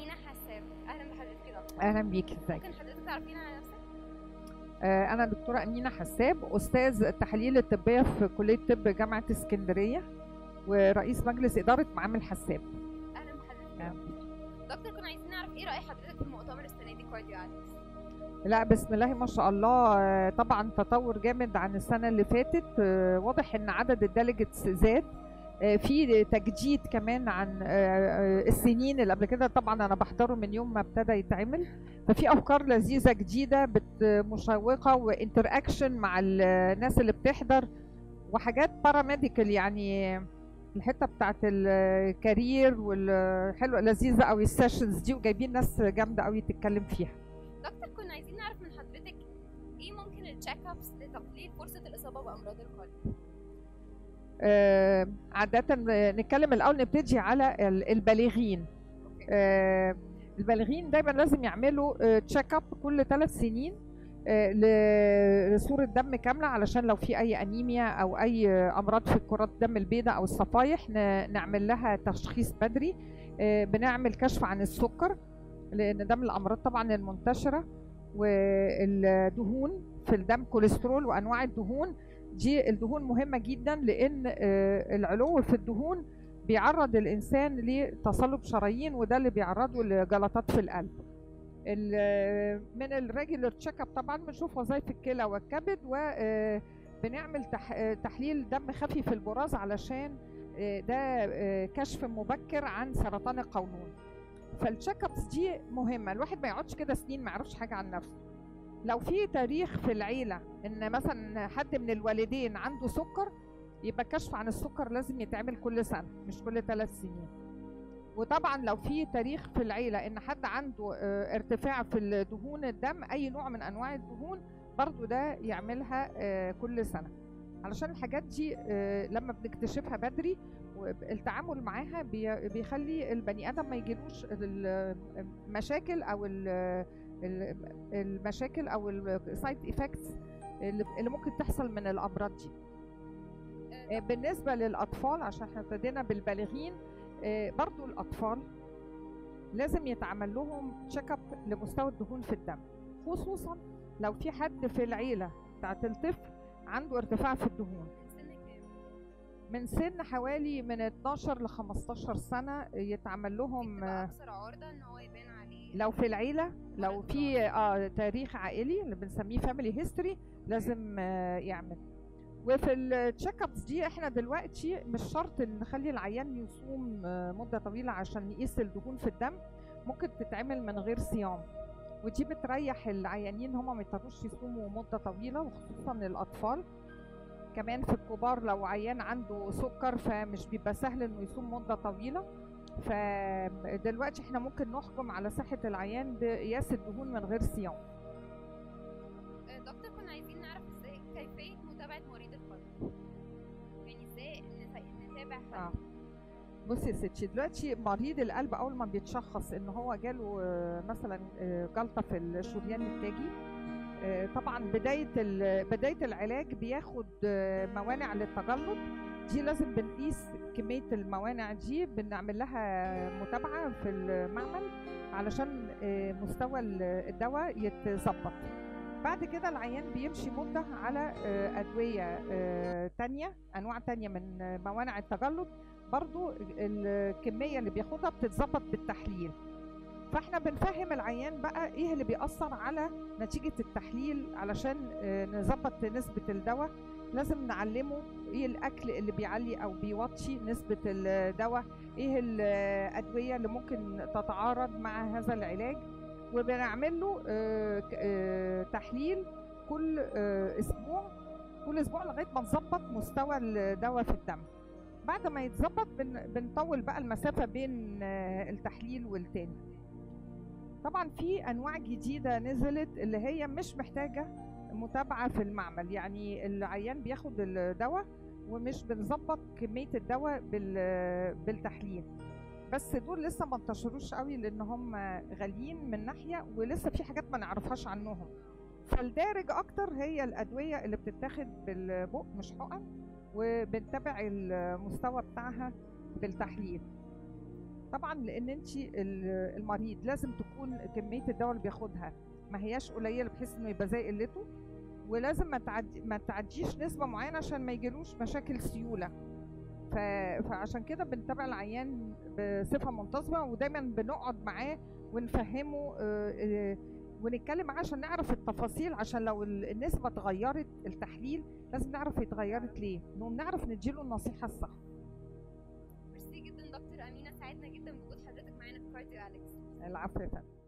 أمينة حساب أهلا بحضرتك يا دكتور اهلا بيكي ازيك ممكن حضرتك تعرفينا على نفسك؟ آه، انا دكتوره امينه حساب استاذ التحاليل الطبيه في كليه طب جامعه اسكندريه ورئيس مجلس اداره معامل حساب أهلا بحضرتك أهلا دكتور كنا عايزين نعرف إيه رأي حضرتك في المؤتمر السنة دي كارديو أتلس لا بسم الله ما شاء الله آه، طبعا تطور جامد عن السنه اللي فاتت آه، واضح ان عدد الديليجيتس زاد آه، في تجديد كمان عن آه، آه، السنين اللي قبل كده طبعا انا بحضره من يوم ما ابتدى يتعمل ففي افكار لذيذه جديده بت- مشوقه وانتر اكشن مع ال- الناس اللي بتحضر وحاجات باراميديكال يعني الحته بتاعت الكارير والحلوه لذيذه قوي السيشنز دي وجايبين ناس جامده قوي تتكلم فيها دكتور كنا عايزين نعرف من حضرتك إيه ممكن التشيك أبس لتقليل فرصة الإصابة بأمراض القلب؟ آه، عادة نتكلم الأول نبتدي على ال- البالغين أوكي آه، البالغين دايما لازم يعملوا تشيك اب كل ثلاث سنين آه، ل- لصورة دم كاملة علشان لو في أي أنيميا أو أي أمراض في كرات الدم البيضاء أو الصفايح ن- نعمل لها تشخيص بدري آه، بنعمل كشف عن السكر لأن ده من الأمراض طبعا المنتشرة والدهون في الدم كوليسترول وأنواع الدهون دي الدهون مهمة جدا لأن آه، العلو في الدهون بيعرض الإنسان لتصلب شرايين وده اللي بيعرضه لجلطات في القلب ال- من الريجولر تشيك اب طبعا بنشوف وظائف الكلى والكبد وبنعمل تحليل دم خفي في البراز علشان آه، ده آه، كشف مبكر عن سرطان القولون فالتشيك ابس دي مهمه الواحد ما يقعدش كده سنين ما يعرفش حاجه عن نفسه لو في تاريخ في العيله ان مثلا حد من الوالدين عنده سكر يبقى كشف عن السكر لازم يتعمل كل سنه مش كل ثلاث سنين وطبعا لو في تاريخ في العيله ان حد عنده آه، ارتفاع في الدهون الدم اي نوع من انواع الدهون برضو ده يعملها آه، كل سنه علشان الحاجات دي آه، لما بنكتشفها بدري التعامل معاها بي- بيخلي البني ادم ما يجيلوش المشاكل او ال- ال- المشاكل او السايد افكتس اللي ممكن تحصل من الامراض دي آه، بالنسبه للاطفال عشان احنا ابتدينا بالبالغين آه، برضو الاطفال لازم يتعمل لهم تشيك اب لمستوى الدهون في الدم خصوصا لو في حد في العيله بتاعت الطفل عنده ارتفاع في الدهون سن كام؟ من سن حوالي من 12 ل 15 سنه يتعمل لهم بتبقى آه، أكثر عرضة إن هو يبان عليه لو في العيله لو في اه تاريخ عائلي اللي بنسميه فاميلي هيستوري لازم آه، يعمل وفي التشيك ابس دي احنا دلوقتي مش شرط ان نخلي العيان يصوم آه، مده طويله عشان نقيس الدهون في الدم ممكن تتعمل من غير صيام ودي بتريح العيانين هم ما يضطروش يصوموا مده طويله وخصوصا الاطفال كمان في الكبار لو عيان عنده سكر فمش بيبقى سهل انه يصوم مده طويله فدلوقتي احنا ممكن نحكم على صحه العيان بقياس الدهون من غير صيام آه، دكتور كنا عايزين نعرف ازاي كيفية متابعة مريض القلب يعني ازاي نت- نتابع اه حالته بصي يا ستي دلوقتي مريض القلب اول ما بيتشخص ان هو جاله آه، مثلا آه، جلطه في الشريان التاجي آه، طبعا بدايه ال- بدايه العلاج بياخد آه، موانع للتجلط دي لازم بنقيس كميه الموانع دي بنعمل لها متابعه في المعمل علشان آه، مستوى ال- الدواء يتظبط بعد كده العيان بيمشي مده على آه، ادويه آه، تانية انواع تانية من آه، موانع التجلط برضو الكميه اللي بياخدها بتتظبط بالتحليل فاحنا بنفهم العيان بقى ايه اللي بيأثر على نتيجة التحليل علشان آه، نظبط نسبة الدواء لازم نعلمه ايه الاكل اللي بيعلي او بيوطي نسبة الدواء ايه الادوية اللي ممكن تتعارض مع هذا العلاج وبنعمل له آه، ك- آه، تحليل كل آه، اسبوع كل اسبوع لغايه ما نظبط مستوى الدواء في الدم بعد ما يتظبط بن- بنطول بقى المسافه بين آه، التحليل والتاني طبعا في انواع جديده نزلت اللي هي مش محتاجه متابعه في المعمل يعني العيان بياخد الدواء ومش بنظبط كميه الدواء بال- بالتحليل بس دول لسه ما انتشروش قوي لان هم غاليين من ناحيه ولسه في حاجات ما نعرفهاش عنهم فالدارج اكتر هي الادويه اللي بتتاخد بالبق مش حقن وبنتابع المستوى بتاعها بالتحليل طبعا لان انت المريض لازم تكون كميه الدواء اللي بياخدها ما هياش قليله بحيث انه يبقى زي قلته ولازم ما تعدي ما تعديش نسبه معينه عشان ما يجيلوش مشاكل سيوله ف... فعشان كده بنتابع العيان بصفه منتظمه ودايما بنقعد معاه ونفهمه آه، آه، ونتكلم معاه عشان نعرف التفاصيل عشان لو ال- النسبه اتغيرت التحليل لازم نعرف هي اتغيرت ليه نقوم نعرف نديله النصيحه الصح ميرسي جدا دكتور امينه سعدنا جدا بوجود حضرتك معانا في كارديو اليكس العفو يا فندم